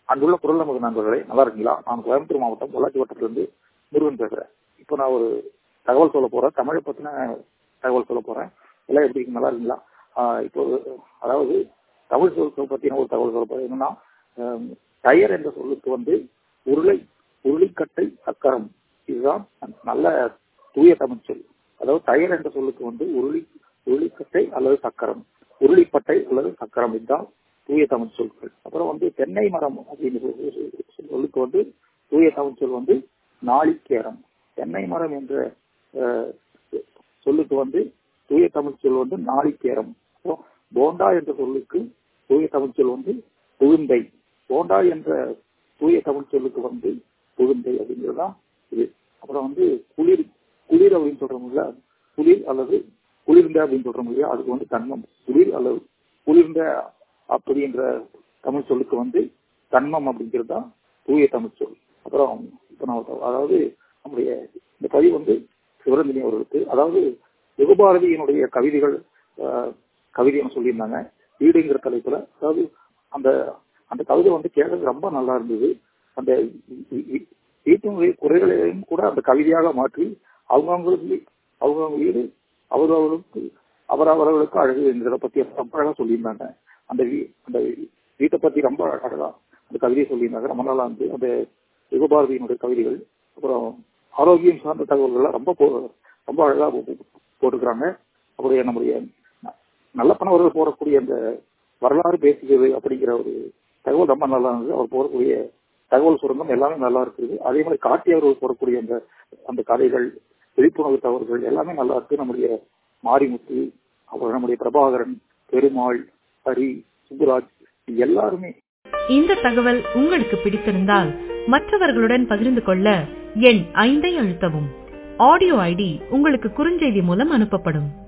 அங்குள்ள குரல் நமது நண்பர்களே நல்லா இருக்கீங்களா நான் கோயம்புத்தூர் மாவட்டம் பொள்ளாச்சி வட்டத்திலிருந்து முருகன் பேசுறேன் இப்போ நான் ஒரு தகவல் சொல்ல போறேன் தமிழை பத்தின தகவல் சொல்ல போறேன் எல்லாம் எப்படி இருக்கு நல்லா இருக்கீங்களா ஆஹ் இப்போ அதாவது தமிழ் சொற்கள் பத்தின ஒரு தகவல் சொல்ல போறேன் என்னன்னா ஆஹ் டயர் என்ற சொல்லுக்கு வந்து உருளை உருளிக்கட்டை சக்கரம் இதுதான் நல்ல தூய தமிழ் சொல் அதாவது டயர் என்ற சொல்லுக்கு வந்து உருளி உருளிக்கட்டை அல்லது சக்கரம் உருளிப்பட்டை அல்லது சக்கரம் இதுதான் தூய தமிழ் சொற்கள் அப்புறம் வந்து தென்னை மரம் அப்படின்னு சொல்லுக்கு வந்து தூய தமிழ் சொல் வந்து நாளிக்கேரம் தென்னை மரம் என்ற சொல்லுக்கு வந்து தூய தமிழ் சொல் வந்து நாளிக்கேரம் போண்டா என்ற சொல்லுக்கு தூய தமிழ் சொல் வந்து புகுந்தை போண்டா என்ற தூய தமிழ் சொல்லுக்கு வந்து புகுந்தை அப்படிங்கிறதுதான் இது அப்புறம் வந்து குளிர் குளிர் அப்படின்னு சொல்றோம்ல குளிர் அல்லது குளிர்ந்த அப்படின்னு சொல்றோம் இல்லையா அதுக்கு வந்து தன்மம் குளிர் அல்லது குளிர்ந்த அப்படின்ற தமிழ் சொல்லுக்கு வந்து தன்மம் அப்படிங்கிறது தான் தூய தமிழ் சொல் அப்புறம் இப்போ நான் அதாவது நம்முடைய இந்த பதிவு வந்து சிவரஞ்சனி அவர்களுக்கு அதாவது யுகபாரதியினுடைய கவிதைகள் கவிதைன்னு சொல்லியிருந்தாங்க வீடுங்கிற தலைப்புல அதாவது அந்த அந்த கவிதை வந்து கேட்கறது ரொம்ப நல்லா இருந்தது அந்த வீட்டினுடைய குறைகளையும் கூட அந்த கவிதையாக மாற்றி அவங்கவுங்களுக்கு அவங்கவுங்க வீடு அவரவர்களுக்கு அவரவர்களுக்கு அழகு என்கிறத பத்தி ரொம்ப அழகா சொல்லியிருந்தாங்க அந்த அந்த வீட்டை பத்தி ரொம்ப அழகா அந்த கவிதையை சொல்லியிருந்தாங்க ரொம்ப நல்லா இருந்து அந்த யுகபாரதியினுடைய கவிதைகள் அப்புறம் ஆரோக்கியம் சார்ந்த தகவல்கள் ரொம்ப ரொம்ப அழகா போட்டுக்கிறாங்க அப்படியே நம்முடைய நல்லப்பனவர்கள் போடக்கூடிய அந்த வரலாறு பேசுகிறது அப்படிங்கிற ஒரு தகவல் ரொம்ப நல்லா இருந்தது அவர் போடக்கூடிய தகவல் சுரங்கம் எல்லாமே நல்லா இருக்குது அதே மாதிரி காட்டி அவர்கள் போடக்கூடிய அந்த அந்த கதைகள் விழிப்புணர்வு தகவல்கள் எல்லாமே நல்லா இருக்கு நம்முடைய மாரிமுத்து அப்புறம் நம்முடைய பிரபாகரன் பெருமாள் ஹரி சுப்புராஜ் எல்லாருமே இந்த தகவல் உங்களுக்கு பிடித்திருந்தால் மற்றவர்களுடன் பகிர்ந்து கொள்ள எண் ஐந்தை அழுத்தவும் ஆடியோ ஐடி உங்களுக்கு குறுஞ்செய்தி மூலம் அனுப்பப்படும்